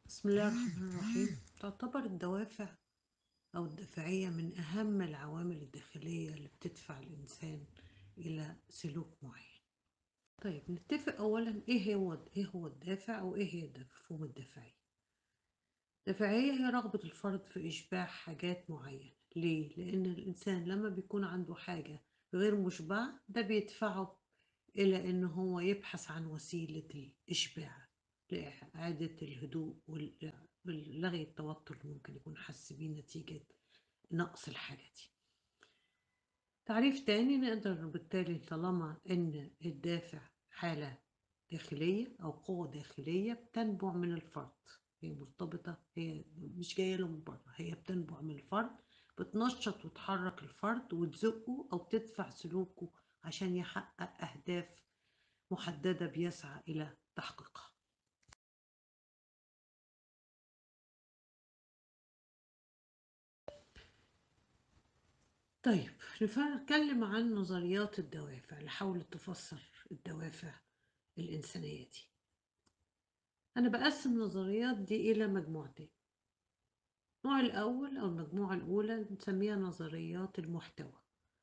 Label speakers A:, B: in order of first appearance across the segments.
A: بسم الله الرحمن الرحيم تعتبر الدوافع أو الدافعية من أهم العوامل الداخلية اللي بتدفع الإنسان إلى سلوك معين طيب نتفق أولا إيه هو إيه هو الدافع أو إيه هي مفهوم الدافعية الدافعية هي رغبة الفرد في إشباع حاجات معينة ليه؟ لأن الإنسان لما بيكون عنده حاجة غير مشبعة ده بيدفعه إلى إن هو يبحث عن وسيلة الإشباع لإعادة الهدوء ولغي التوتر اللي ممكن يكون حس بيه نتيجة نقص الحاجة دي تعريف تاني نقدر بالتالي طالما إن الدافع حالة داخلية أو قوة داخلية بتنبع من الفرد هي مرتبطة هي مش جاية له من بره هي بتنبع من الفرد بتنشط وتحرك الفرد وتزقه أو تدفع سلوكه عشان يحقق أهداف محددة بيسعى إلى تحقيقها طيب نتكلم عن نظريات الدوافع اللي حاولت تفسر الدوافع الإنسانية دي أنا بقسم النظريات دي إلى مجموعتين النوع الأول أو المجموعة الأولى بنسميها نظريات المحتوى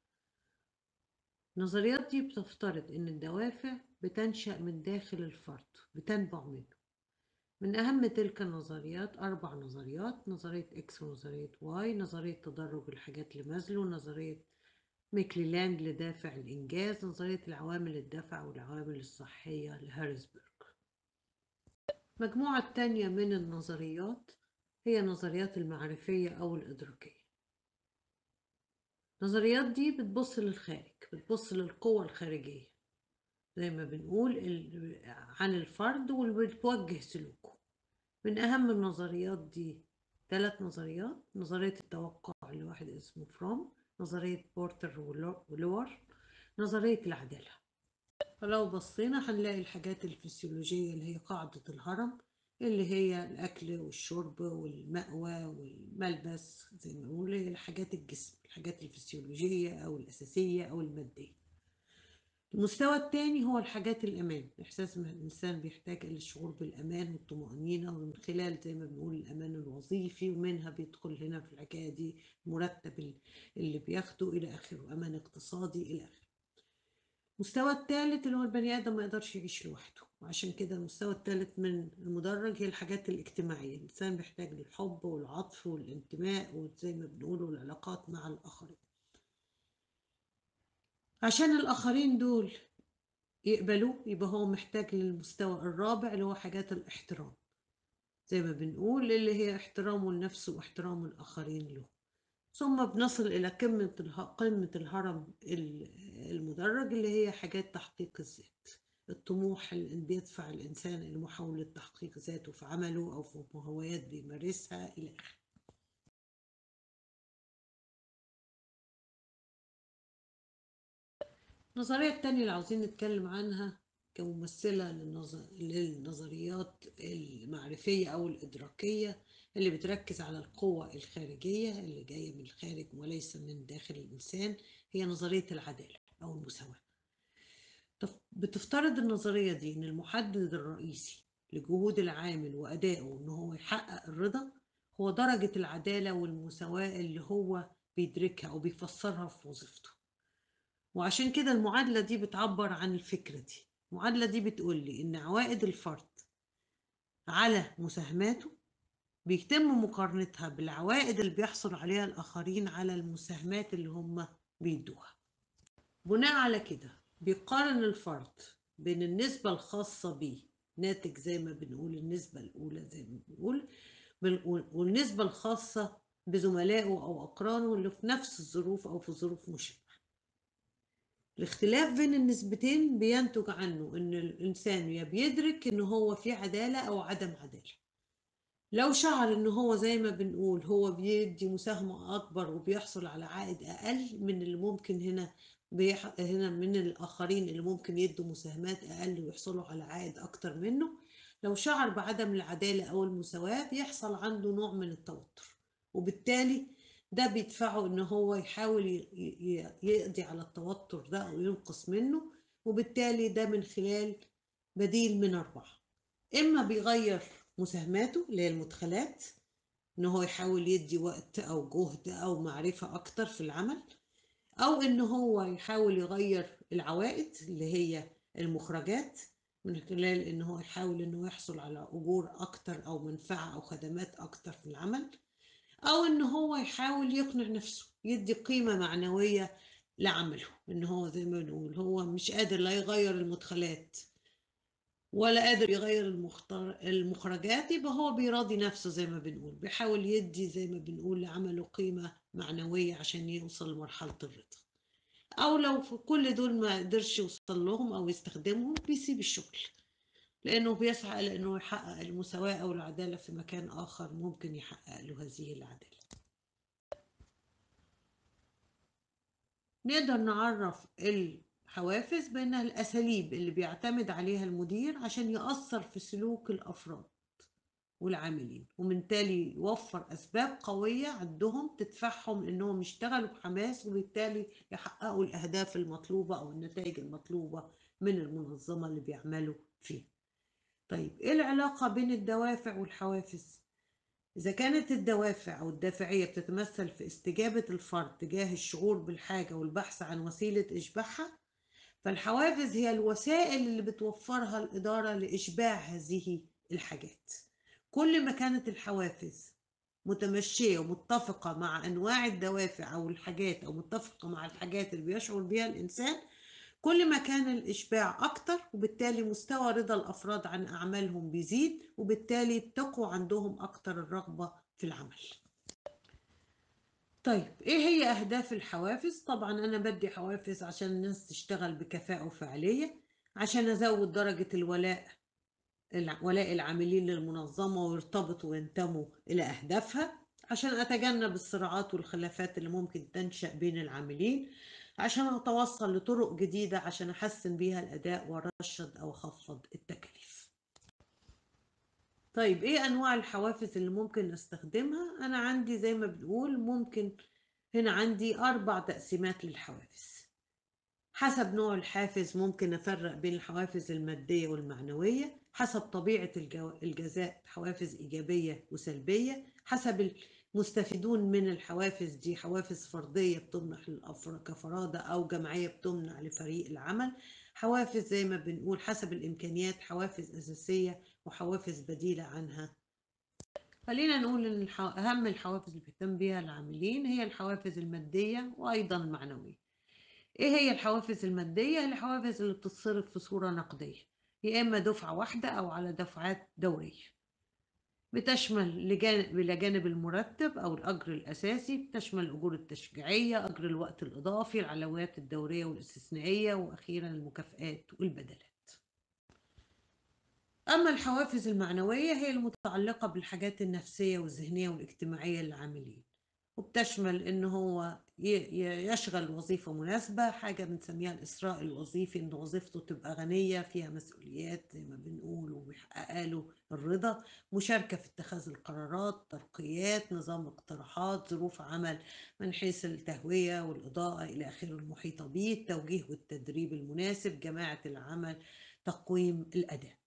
A: النظريات دي بتفترض إن الدوافع بتنشأ من داخل الفرد بتنبع منه من أهم تلك النظريات أربع نظريات نظرية إكس ونظرية واي نظرية تدرج الحاجات لمازلو نظرية ميكليلاند لدافع الإنجاز نظرية العوامل الدفع والعوامل الصحية لهارزبرج المجموعة التانية من النظريات هي نظريات المعرفية أو الإدراكية النظريات دي بتبص للخارج بتبص للقوة الخارجية زي ما بنقول عن الفرد واللي بتوجه سلوكه من أهم النظريات دي ثلاث نظريات نظرية التوقع اللي واحد اسمه فروم نظرية بورتر ولور نظرية العدالة فلو بصينا هنلاقي الحاجات الفسيولوجية اللي هي قاعدة الهرم اللي هي الأكل والشرب والمأوى والملبس زي ما بنقول الحاجات الجسم الحاجات الفسيولوجية أو الأساسية أو المادية المستوى الثاني هو الحاجات الأمان إحساس إن الإنسان بيحتاج إلى الشعور بالأمان والطمأنينة ومن خلال زي ما بنقول الأمان الوظيفي ومنها بيدخل هنا في الحكاية دي المرتب اللي بياخده إلى آخره أمان اقتصادي إلى آخره المستوى الثالث اللي هو البني آدم ما يقدرش يعيش لوحده وعشان كده المستوى الثالث من المدرج هي الحاجات الاجتماعية الإنسان بيحتاج للحب والعطف والانتماء وزي ما بنقول العلاقات مع الآخرين عشان الآخرين دول يقبلوه يبقى هو محتاج للمستوى الرابع اللي هو حاجات الاحترام زي ما بنقول اللي هي احترامه لنفسه واحترام الآخرين له ثم بنصل إلى قمة قمة الهرم المدرج اللي هي حاجات تحقيق الذات الطموح اللي بيدفع الإنسان لمحاولة تحقيق ذاته في عمله أو في هوايات بيمارسها إلى آخره النظرية التانية اللي عاوزين نتكلم عنها كممثلة للنظر... للنظريات المعرفية أو الإدراكية اللي بتركز على القوة الخارجية اللي جاية من الخارج وليس من داخل الإنسان هي نظرية العدالة أو المساواة بتفترض النظرية دي إن المحدد الرئيسي لجهود العامل وأدائه إن هو يحقق الرضا هو درجة العدالة والمساواة اللي هو بيدركها أو بيفسرها في وظيفته وعشان كده المعادلة دي بتعبر عن الفكرة دي المعادلة دي بتقول لي إن عوائد الفرد على مساهماته بيتم مقارنتها بالعوائد اللي بيحصل عليها الآخرين على المساهمات اللي هم بيدوها بناء على كده بيقارن الفرد بين النسبة الخاصة بيه ناتج زي ما بنقول النسبة الأولى زي ما بنقول والنسبة الخاصة بزملائه أو أقرانه اللي في نفس الظروف أو في ظروف مشابهة الاختلاف بين النسبتين بينتج عنه ان الانسان يا بيدرك ان هو في عداله او عدم عداله لو شعر ان هو زي ما بنقول هو بيدي مساهمه اكبر وبيحصل على عائد اقل من اللي ممكن هنا بيح... هنا من الاخرين اللي ممكن يدوا مساهمات اقل ويحصلوا على عائد اكتر منه لو شعر بعدم العداله او المساواه بيحصل عنده نوع من التوتر وبالتالي ده بيدفعه ان هو يحاول يقضي على التوتر ده او ينقص منه وبالتالي ده من خلال بديل من اربعه اما بيغير مساهماته اللي هي المدخلات ان هو يحاول يدي وقت او جهد او معرفة اكتر في العمل او ان هو يحاول يغير العوائد اللي هي المخرجات من خلال ان هو يحاول انه يحصل على اجور اكتر او منفعة او خدمات اكتر في العمل او ان هو يحاول يقنع نفسه يدي قيمة معنوية لعمله ان هو زي ما بنقول هو مش قادر لا يغير المدخلات ولا قادر يغير المختار المخرجات يبقى هو بيراضي نفسه زي ما بنقول بيحاول يدي زي ما بنقول لعمله قيمة معنوية عشان يوصل لمرحلة الرضا أو لو في كل دول ما قدرش يوصل لهم أو يستخدمهم بيسيب الشغل لأنه بيسعى لأنه يحقق المساواة أو العدالة في مكان آخر ممكن يحقق له هذه العدالة نقدر نعرف الحوافز بأنها الأساليب اللي بيعتمد عليها المدير عشان يأثر في سلوك الأفراد والعاملين ومن تالي يوفر أسباب قوية عندهم تدفعهم إنهم يشتغلوا بحماس وبالتالي يحققوا الأهداف المطلوبة أو النتائج المطلوبة من المنظمة اللي بيعملوا فيها طيب إيه العلاقة بين الدوافع والحوافز؟ إذا كانت الدوافع أو الدافعية بتتمثل في استجابة الفرد تجاه الشعور بالحاجة والبحث عن وسيلة إشباعها فالحوافز هي الوسائل اللي بتوفرها الإدارة لإشباع هذه الحاجات كل ما كانت الحوافز متمشية ومتفقة مع أنواع الدوافع أو الحاجات أو متفقة مع الحاجات اللي بيشعر بها الإنسان كل ما كان الإشباع أكتر وبالتالي مستوى رضا الأفراد عن أعمالهم بيزيد وبالتالي تقوى عندهم أكتر الرغبة في العمل طيب إيه هي أهداف الحوافز؟ طبعا أنا بدي حوافز عشان الناس تشتغل بكفاءة وفعالية عشان أزود درجة الولاء ولاء العاملين للمنظمة ويرتبطوا وينتموا إلى أهدافها عشان أتجنب الصراعات والخلافات اللي ممكن تنشأ بين العاملين عشان أتوصل لطرق جديدة عشان أحسن بيها الأداء وأرشد أو أخفض التكاليف طيب إيه أنواع الحوافز اللي ممكن نستخدمها؟ أنا عندي زي ما بنقول ممكن هنا عندي أربع تقسيمات للحوافز حسب نوع الحافز ممكن أفرق بين الحوافز المادية والمعنوية حسب طبيعة الجو... الجزاء حوافز إيجابية وسلبية حسب المستفيدون من الحوافز دي حوافز فردية بتمنح للأفراد كفرادة أو جمعية بتمنح لفريق العمل حوافز زي ما بنقول حسب الإمكانيات حوافز أساسية وحوافز بديلة عنها خلينا نقول إن الحو... أهم الحوافز اللي بيهتم بيها العاملين هي الحوافز المادية وأيضا المعنوية ايه هي الحوافز المادية الحوافز اللي بتتصرف في صورة نقدية يا اما دفعة واحدة او على دفعات دورية بتشمل لجانب إلى جانب المرتب أو الأجر الأساسي بتشمل الأجور التشجيعية أجر الوقت الإضافي العلويات الدورية والاستثنائية وأخيرا المكافآت والبدلات أما الحوافز المعنوية هي المتعلقة بالحاجات النفسية والذهنية والاجتماعية للعاملين وبتشمل إن هو يشغل وظيفة مناسبة حاجة بنسميها الإسراء الوظيفي إن وظيفته تبقى غنية فيها مسؤوليات زي ما بنقول وبيحقق له الرضا مشاركة في اتخاذ القرارات ترقيات نظام اقتراحات ظروف عمل من حيث التهوية والإضاءة إلى آخره المحيطة به التوجيه والتدريب المناسب جماعة العمل تقويم الأداء